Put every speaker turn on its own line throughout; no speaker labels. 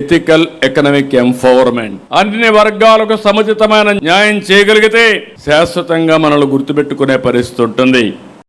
ethical economic empowerment అన్ని వర్గాలకు సముచితమైన న్యాయం చేయగలిగితే శాశ్వతంగా మనల్ని గుర్తుపెట్టుకునే పరిస్థితి ఉంటుంది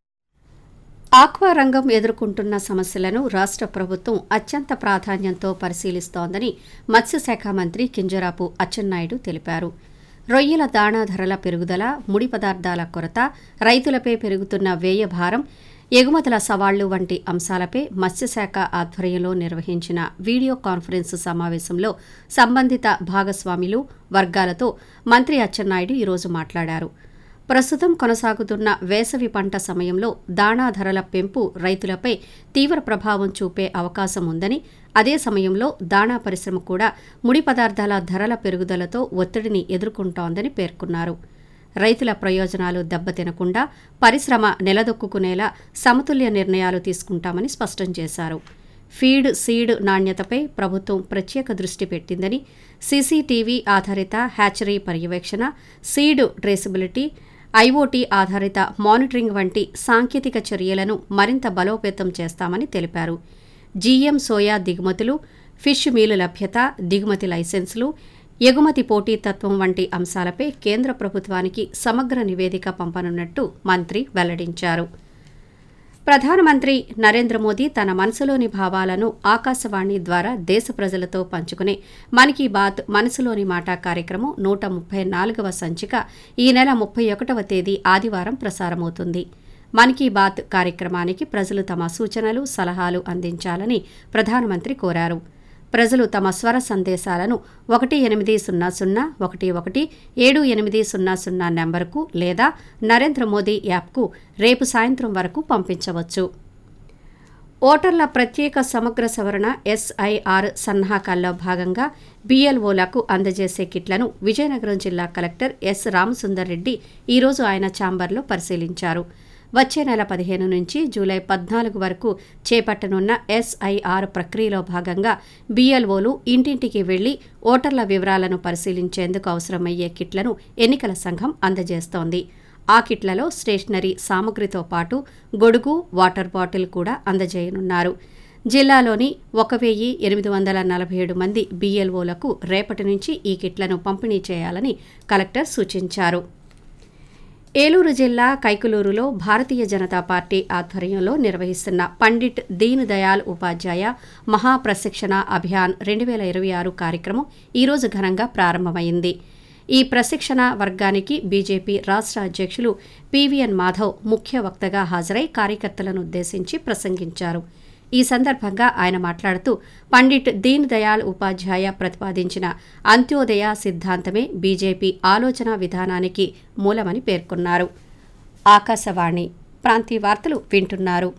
ఆక్వా రంగం ఎదుర్కొంటున్న సమస్యలను రాష్ట్ర ప్రభుత్వం అత్యంత ప్రాధాన్యంతో పరిశీలిస్తోందని మత్స్యశాఖ మంత్రి కింజరాపు అచ్చెన్నాయుడు తెలిపారు రొయ్యల దాణా ధరల పెరుగుదల ముడి పదార్థాల కొరత రైతులపై పెరుగుతున్న వ్యయ భారం ఎగుమతుల సవాళ్లు వంటి అంశాలపై మత్స్యశాఖ ఆధ్వర్యంలో నిర్వహించిన వీడియో కాన్ఫరెన్స్ సమావేశంలో సంబంధిత భాగస్వాములు వర్గాలతో మంత్రి అచ్చెన్నాయుడు ఈరోజు మాట్లాడారు ప్రస్తుతం కొనసాగుతున్న వేసవి పంట సమయంలో దాణా ధరల పెంపు రైతులపై తీవ్ర ప్రభావం చూపే అవకాశం ఉందని అదే సమయంలో దాణా పరిశ్రమ కూడా ముడి పదార్థాల ధరల పెరుగుదలతో ఒత్తిడిని ఎదుర్కొంటోందని పేర్కొన్నారు రైతుల ప్రయోజనాలు దెబ్బతినకుండా పరిశ్రమ నిలదొక్కునేలా సమతుల్య నిర్ణయాలు తీసుకుంటామని స్పష్టం చేశారు ఫీడ్ సీడ్ నాణ్యతపై ప్రభుత్వం ప్రత్యేక దృష్టి పెట్టిందని సీసీటీవీ ఆధారిత హ్యాచరీ పర్యవేక్షణ సీడ్ ట్రేసబిలిటీ ఐఓటీ ఆధారిత మానిటరింగ్ వంటి సాంకేతిక చర్యలను మరింత బలోపేతం చేస్తామని తెలిపారు జీఎం సోయా దిగుమతులు ఫిష్ మీలు లభ్యత దిగుమతి లైసెన్సులు ఎగుమతి పోటీతత్వం వంటి అంశాలపై కేంద్ర ప్రభుత్వానికి సమగ్ర నివేదిక పంపనున్నట్టు మంత్రి వెల్లడించారు ప్రధానమంత్రి నరేంద్ర మోదీ తన మనసులోని భావాలను ఆకాశవాణి ద్వారా దేశ ప్రజలతో పంచుకునే మన్ కీ బాత్ మనసులోని మాట కార్యక్రమం నూట ముప్పై నాలుగవ సంచిక ఈ నెల ముప్పై ఒకటవ తేదీ ఆదివారం ప్రసారమవుతుంది మన్ కీ బాత్ కార్యక్రమానికి ప్రజలు తమ సూచనలు సలహాలు అందించాలని ప్రధానమంత్రి కోరారు ప్రజలు తమ స్వర సందేశాలను ఒకటి ఎనిమిది సున్నా సున్నా ఒకటి ఒకటి ఏడు ఎనిమిది సున్నా సున్నా నెంబర్కు లేదా నరేంద్ర మోదీ యాప్కు రేపు సాయంత్రం వరకు పంపించవచ్చు ఓటర్ల ప్రత్యేక సమగ్ర సవరణ ఎస్ఐఆర్ సన్నాహకాల్లో భాగంగా బీఎల్ఓలకు అందజేసే కిట్లను విజయనగరం జిల్లా కలెక్టర్ ఎస్ రామసుందర్ రెడ్డి ఈరోజు ఆయన ఛాంబర్లో పరిశీలించారు వచ్చే నెల పదిహేను నుంచి జూలై పద్నాలుగు వరకు చేపట్టనున్న ఎస్ఐఆర్ ప్రక్రియలో భాగంగా బీఎల్ఓలు ఇంటింటికి వెళ్లి ఓటర్ల వివరాలను పరిశీలించేందుకు అవసరమయ్యే కిట్లను ఎన్నికల సంఘం అందజేస్తోంది ఆ కిట్లలో స్టేషనరీ సామగ్రితో పాటు గొడుగు వాటర్ బాటిల్ కూడా అందజేయనున్నారు జిల్లాలోని ఒక వెయ్యి ఎనిమిది వందల నలభై ఏడు మంది బీఎల్ఓలకు రేపటి నుంచి ఈ కిట్లను పంపిణీ చేయాలని కలెక్టర్ సూచించారు ఏలూరు జిల్లా కైకులూరులో భారతీయ జనతా పార్టీ ఆధ్వర్యంలో నిర్వహిస్తున్న పండిట్ దీన్ దయాల్ ఉపాధ్యాయ మహాప్రశిక్షణ అభియాన్ రెండు వేల ఇరవై ఆరు కార్యక్రమం ఈరోజు ఘనంగా ప్రారంభమైంది ఈ ప్రశిక్షణ వర్గానికి బీజేపీ రాష్ట్ర అధ్యక్షులు పివిఎన్ మాధవ్ ముఖ్య వక్తగా హాజరై కార్యకర్తలను ఉద్దేశించి ప్రసంగించారు ఈ సందర్భంగా ఆయన మాట్లాడుతూ పండిట్ దీన్ దయాళ్ ఉపాధ్యాయ ప్రతిపాదించిన అంత్యోదయ సిద్ధాంతమే బీజేపీ ఆలోచన విధానానికి మూలమని పేర్కొన్నారు ఆకాశవాణి ప్రాంతీయ వార్తలు వింటున్నారు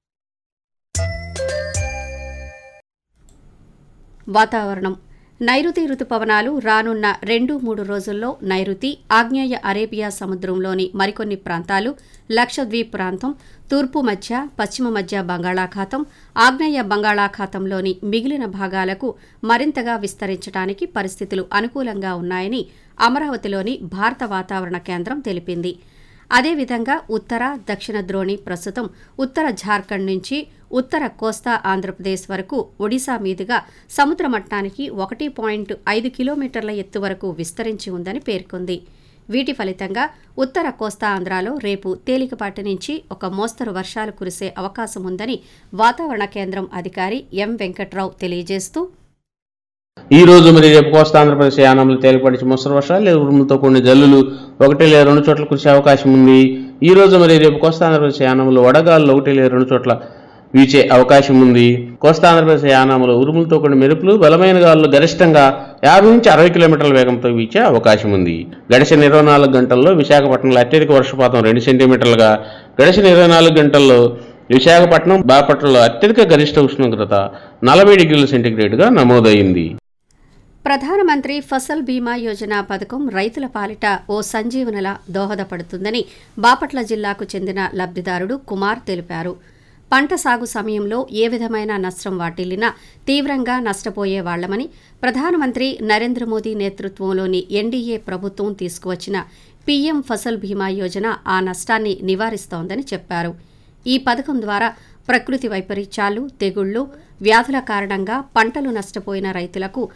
వాతావరణం నైరుతి రుతుపవనాలు రానున్న రెండు మూడు రోజుల్లో నైరుతి ఆగ్నేయ అరేబియా సముద్రంలోని మరికొన్ని ప్రాంతాలు లక్షద్వీప్ ప్రాంతం తూర్పు మధ్య పశ్చిమ మధ్య బంగాళాఖాతం ఆగ్నేయ బంగాళాఖాతంలోని మిగిలిన భాగాలకు మరింతగా విస్తరించడానికి పరిస్థితులు అనుకూలంగా ఉన్నాయని అమరావతిలోని భారత వాతావరణ కేంద్రం తెలిపింది అదేవిధంగా ఉత్తర దక్షిణ ద్రోణి ప్రస్తుతం ఉత్తర ఝార్ఖండ్ నుంచి ఉత్తర కోస్తా ఆంధ్రప్రదేశ్ వరకు ఒడిశా మీదుగా సముద్ర మట్టానికి ఒకటి పాయింట్ ఐదు కిలోమీటర్ల ఎత్తు వరకు విస్తరించి ఉందని పేర్కొంది వీటి ఫలితంగా ఉత్తర కోస్తా ఆంధ్రాలో రేపు తేలికపాటి నుంచి ఒక మోస్తరు వర్షాలు కురిసే అవకాశం ఉందని వాతావరణ కేంద్రం అధికారి ఎం వెంకట్రావు తెలియజేస్తూ
ఈ రోజు మరి రేపు కోస్తా ఆంధ్రప్రదేశ్ యానంలో తేలిపడిచి ముసరు వర్షాలు లేదా ఉరుములతో కొన్ని జల్లులు ఒకటి లేదా రెండు చోట్ల కురిసే అవకాశం ఉంది ఈ రోజు మరి రేపు కోస్తా ఆంధ్రప్రదేశ్ యానంలో వడగాలు ఒకటి లేదా రెండు చోట్ల వీచే అవకాశం ఉంది కోస్తా ఆంధ్రప్రదేశ్ యానంలో ఉరుములతో కొన్ని మెరుపులు బలమైన గాలులు గరిష్టంగా యాభై నుంచి అరవై కిలోమీటర్ల వేగంతో వీచే అవకాశం ఉంది గడిచిన ఇరవై నాలుగు గంటల్లో విశాఖపట్నంలో అత్యధిక వర్షపాతం రెండు సెంటీమీటర్లుగా గడిచిన ఇరవై నాలుగు గంటల్లో విశాఖపట్నం బాపట్లలో అత్యధిక గరిష్ట ఉష్ణోగ్రత నలభై డిగ్రీల సెంటీగ్రేడ్గా నమోదైంది
ప్రధానమంత్రి ఫసల్ బీమా యోజన పథకం రైతుల పాలిట ఓ సంజీవనలా దోహదపడుతుందని బాపట్ల జిల్లాకు చెందిన లబ్ధిదారుడు కుమార్ తెలిపారు పంట సాగు సమయంలో ఏ విధమైన నష్టం వాటిల్లినా తీవ్రంగా నష్టపోయే వాళ్లమని ప్రధానమంత్రి నరేంద్ర మోదీ నేతృత్వంలోని ఎన్డీఏ ప్రభుత్వం తీసుకువచ్చిన పీఎం ఫసల్ బీమా యోజన ఆ నష్టాన్ని నివారిస్తోందని చెప్పారు ఈ పథకం ద్వారా ప్రకృతి వైపరీత్యాలు తెగుళ్లు వ్యాధుల కారణంగా పంటలు నష్టపోయిన రైతులకు